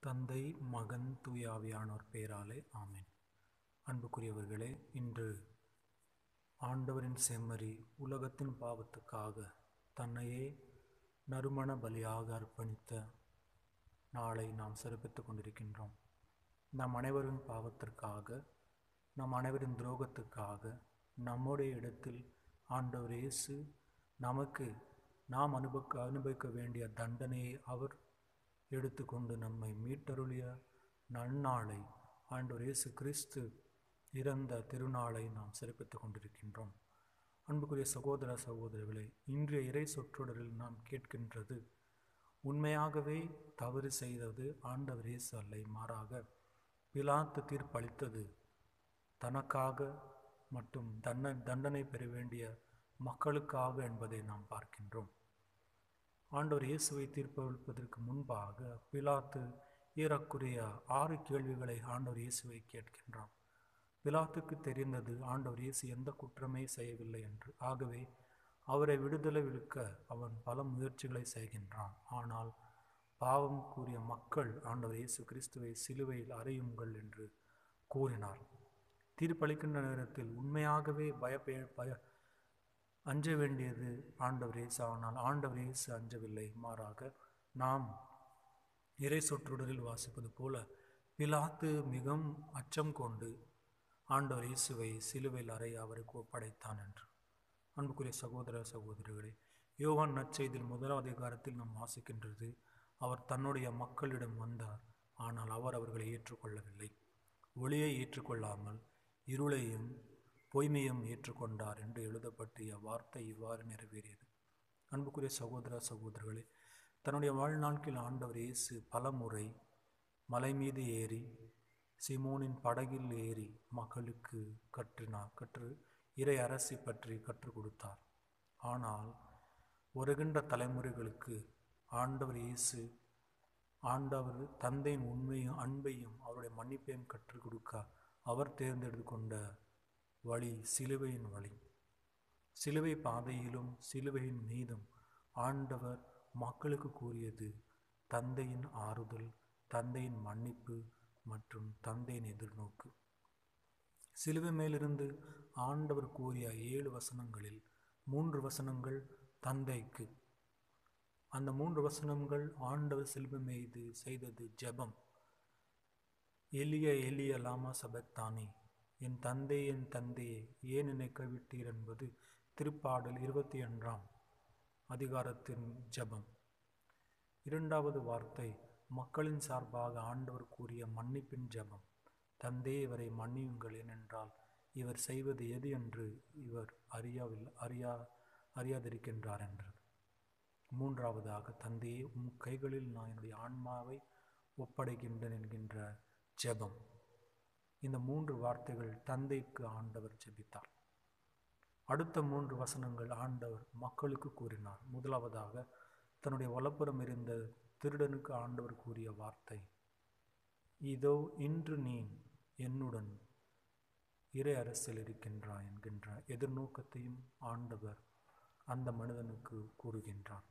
தந்தை மகன் தூய ஆவியானோர் பெயராலே ஆமென் அன்புக்குரியவர்களே இன்று ஆண்டவரின் செம்மறி உலகத்தின் பாவத்துக்காக தன்னையே நறுமண பலியாக அர்ப்பணித்த நாளை நாம் சிறப்பித்துக் கொண்டிருக்கின்றோம் நம் அனைவரின் பாவத்திற்காக நம் அனைவரின் துரோகத்துக்காக நம்முடைய இடத்தில் ஆண்டவர் இயேசு நமக்கு நாம் அனுபவிக்க அனுபவிக்க வேண்டிய தண்டனையை அவர் எடுத்துக்கொண்டு நம்மை மீட்டருளிய நன்னாளை ஆண்டவர் இயேசு கிறிஸ்து இறந்த திருநாளை நாம் சிறப்பித்துக் கொண்டிருக்கின்றோம் அன்புக்குரிய சகோதர சகோதரர்களே இன்றைய இறை சொற்றொடரில் நாம் கேட்கின்றது உண்மையாகவே தவறு செய்தது ஆண்டவர் இயேசு அல்லை மாறாக பிலாத்து தீர்ப்பளித்தது தனக்காக மற்றும் தன்ன தண்டனை பெற வேண்டிய மக்களுக்காக என்பதை நாம் பார்க்கின்றோம் ஆண்டவர் இயேசுவை தீர்ப்பளிப்பதற்கு முன்பாக பிலாத்து ஏறக்குறைய ஆறு கேள்விகளை ஆண்டவர் இயேசுவை கேட்கின்றான் பிலாத்துக்கு தெரிந்தது ஆண்டவர் இயேசு எந்த குற்றமே செய்யவில்லை என்று ஆகவே அவரை விடுதலை விழுக்க அவன் பல முயற்சிகளை செய்கின்றான் ஆனால் பாவம் கூறிய மக்கள் ஆண்டவர் இயேசு கிறிஸ்துவை சிலுவையில் அறையுங்கள் என்று கூறினார் தீர்ப்பளிக்கின்ற நேரத்தில் உண்மையாகவே பயப்பே பய அஞ்ச வேண்டியது ஆண்டவர் இயேசு ஆனால் ஆண்டவர் இயேசு அஞ்சவில்லை மாறாக நாம் இறை சொற்றொடரில் வாசிப்பது போல பிலாத்து மிகவும் அச்சம் கொண்டு ஆண்டவர் இயேசுவை சிலுவையில் அறை அவருக்கு ஒப்படைத்தான் என்று அன்புக்குரிய சகோதர சகோதரிகளே யோவான் நற்செய்தியில் முதலாவது அதிகாரத்தில் நாம் வாசிக்கின்றது அவர் தன்னுடைய மக்களிடம் வந்தார் ஆனால் அவர் அவர்களை ஏற்றுக்கொள்ளவில்லை ஒளியை ஏற்றுக்கொள்ளாமல் இருளையும் பொய்மையும் ஏற்றுக்கொண்டார் என்று எழுதப்பட்டிய வார்த்தை இவ்வாறு நிறைவேறியது அன்புக்குரிய சகோதர சகோதரர்களே தன்னுடைய வாழ்நாட்களில் ஆண்டவர் இயேசு பல முறை மலை மீது ஏறி சிமோனின் படகில் ஏறி மக்களுக்கு கற்றினார் கற்று இறை அரசி பற்றி கற்றுக் கொடுத்தார் ஆனால் வருகின்ற தலைமுறைகளுக்கு ஆண்டவர் இயேசு ஆண்டவர் தந்தையின் உண்மையும் அன்பையும் அவருடைய மன்னிப்பையும் கற்றுக் கொடுக்க அவர் தேர்ந்தெடுத்து கொண்ட வழி சிலுவையின் வழி சிலுவை பாதையிலும் சிலுவையின் மீதும் ஆண்டவர் மக்களுக்கு கூறியது தந்தையின் ஆறுதல் தந்தையின் மன்னிப்பு மற்றும் தந்தையின் எதிர்நோக்கு சிலுவை மேலிருந்து ஆண்டவர் கூறிய ஏழு வசனங்களில் மூன்று வசனங்கள் தந்தைக்கு அந்த மூன்று வசனங்கள் ஆண்டவர் சிலுவை மீது செய்தது ஜெபம் எளிய எளிய லாமா சபத்தானி என் தந்தை என் தந்தையே ஏன் என்னை கைவிட்டீர் என்பது திருப்பாடல் இருபத்தி ஒன்றாம் அதிகாரத்தின் ஜபம் இரண்டாவது வார்த்தை மக்களின் சார்பாக ஆண்டவர் கூறிய மன்னிப்பின் ஜபம் தந்தையே இவரை மன்னியுங்கள் ஏனென்றால் இவர் செய்வது எது என்று இவர் அறியாவில் அறியா அறியாதிருக்கின்றார் என்றது மூன்றாவதாக தந்தையே உம் கைகளில் நான் என்னுடைய ஆன்மாவை ஒப்படைக்கின்றேன் என்கின்ற ஜெபம் இந்த மூன்று வார்த்தைகள் தந்தைக்கு ஆண்டவர் ஜெபித்தார் அடுத்த மூன்று வசனங்கள் ஆண்டவர் மக்களுக்கு கூறினார் முதலாவதாக தன்னுடைய வலப்புறம் இருந்த திருடனுக்கு ஆண்டவர் கூறிய வார்த்தை இதோ இன்று நீ என்னுடன் இறை அரசில் இருக்கின்றாய் என்கின்ற எதிர்நோக்கத்தையும் ஆண்டவர் அந்த மனிதனுக்கு கூறுகின்றார்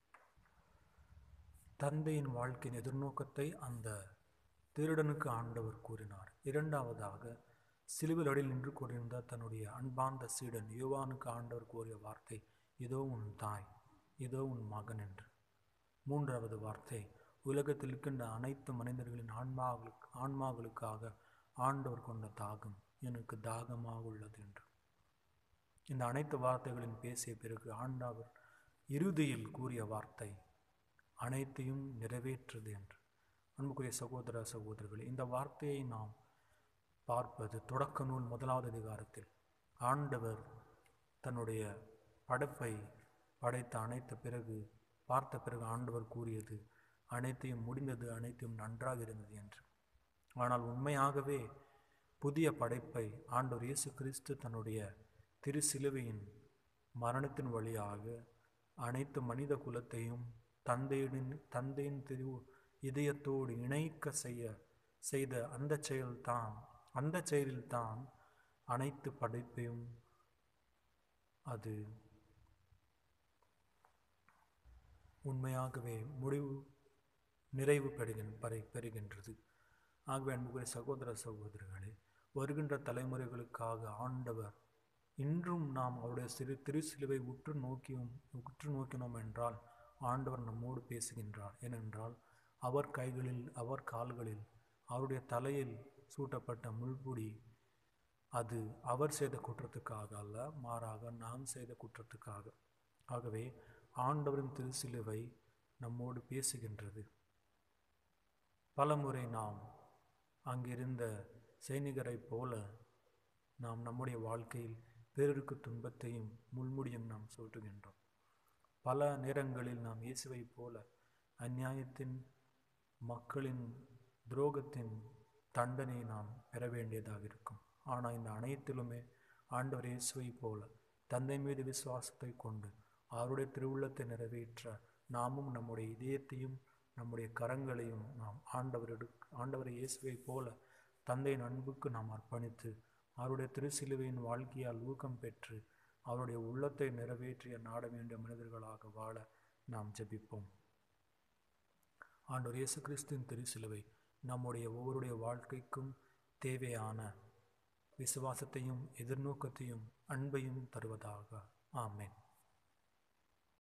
தந்தையின் வாழ்க்கையின் எதிர்நோக்கத்தை அந்த திருடனுக்கு ஆண்டவர் கூறினார் இரண்டாவதாக சிலுவில் அடியில் நின்று கொண்டிருந்த தன்னுடைய அன்பார்ந்த சீடன் யுவானுக்கு ஆண்டவர் கூறிய வார்த்தை இதோ உன் தாய் இதோ உன் மகன் என்று மூன்றாவது வார்த்தை உலகத்தில் இருக்கின்ற அனைத்து மனிதர்களின் ஆன்மாக்களுக்கு ஆன்மாக்களுக்காக ஆண்டவர் கொண்ட தாகம் எனக்கு தாகமாக உள்ளது என்று இந்த அனைத்து வார்த்தைகளின் பேசிய பிறகு ஆண்டவர் இறுதியில் கூறிய வார்த்தை அனைத்தையும் நிறைவேற்றுது என்று அன்புக்குரிய சகோதர சகோதரர்களே இந்த வார்த்தையை நாம் பார்ப்பது தொடக்க நூல் முதலாவது அதிகாரத்தில் ஆண்டவர் தன்னுடைய படைப்பை படைத்த அனைத்த பிறகு பார்த்த பிறகு ஆண்டவர் கூறியது அனைத்தையும் முடிந்தது அனைத்தையும் நன்றாக இருந்தது என்று ஆனால் உண்மையாகவே புதிய படைப்பை ஆண்டவர் இயேசு கிறிஸ்து தன்னுடைய திரு சிலுவையின் மரணத்தின் வழியாக அனைத்து மனித குலத்தையும் தந்தையுடன் தந்தையின் திரு இதயத்தோடு இணைக்க செய்ய செய்த அந்த செயல்தான் அந்த செயலில்தான் அனைத்து படைப்பையும் அது உண்மையாகவே முடிவு நிறைவு பெறுகின் பெறு பெறுகின்றது ஆகவே அன்புக்குரிய சகோதர சகோதரிகளே வருகின்ற தலைமுறைகளுக்காக ஆண்டவர் இன்றும் நாம் அவருடைய சிறு திருச்சிலுவை உற்று நோக்கியும் உற்று நோக்கினோம் என்றால் ஆண்டவர் நம்மோடு பேசுகின்றார் ஏனென்றால் அவர் கைகளில் அவர் கால்களில் அவருடைய தலையில் சூட்டப்பட்ட முள்புடி அது அவர் செய்த குற்றத்துக்காக அல்ல மாறாக நாம் செய்த குற்றத்துக்காக ஆகவே ஆண்டவரின் திருச்சிலுவை நம்மோடு பேசுகின்றது பலமுறை நாம் அங்கிருந்த சைனிகரைப் போல நாம் நம்முடைய வாழ்க்கையில் பிறருக்கு துன்பத்தையும் முள்முடியும் நாம் சூட்டுகின்றோம் பல நேரங்களில் நாம் இயேசுவைப் போல அந்நியாயத்தின் மக்களின் துரோகத்தின் தண்டனையை நாம் பெற வேண்டியதாக இருக்கும் ஆனால் இந்த அனைத்திலுமே ஆண்டவர் இயேசுவைப் போல தந்தை மீது விசுவாசத்தை கொண்டு அவருடைய திருவுள்ளத்தை நிறைவேற்ற நாமும் நம்முடைய இதயத்தையும் நம்முடைய கரங்களையும் நாம் ஆண்டவரிடு ஆண்டவர் இயேசுவைப் போல தந்தையின் அன்புக்கு நாம் அர்ப்பணித்து அவருடைய திருச்சிலுவையின் வாழ்க்கையால் ஊக்கம் பெற்று அவருடைய உள்ளத்தை நிறைவேற்றிய நாட வேண்டிய மனிதர்களாக வாழ நாம் ஜெபிப்போம் ஆண்டவர் இயேசு கிறிஸ்துவின் திருச்சிலுவை நம்முடைய ஒவ்வொருடைய வாழ்க்கைக்கும் தேவையான விசுவாசத்தையும் எதிர்நோக்கத்தையும் அன்பையும் தருவதாக ஆமென்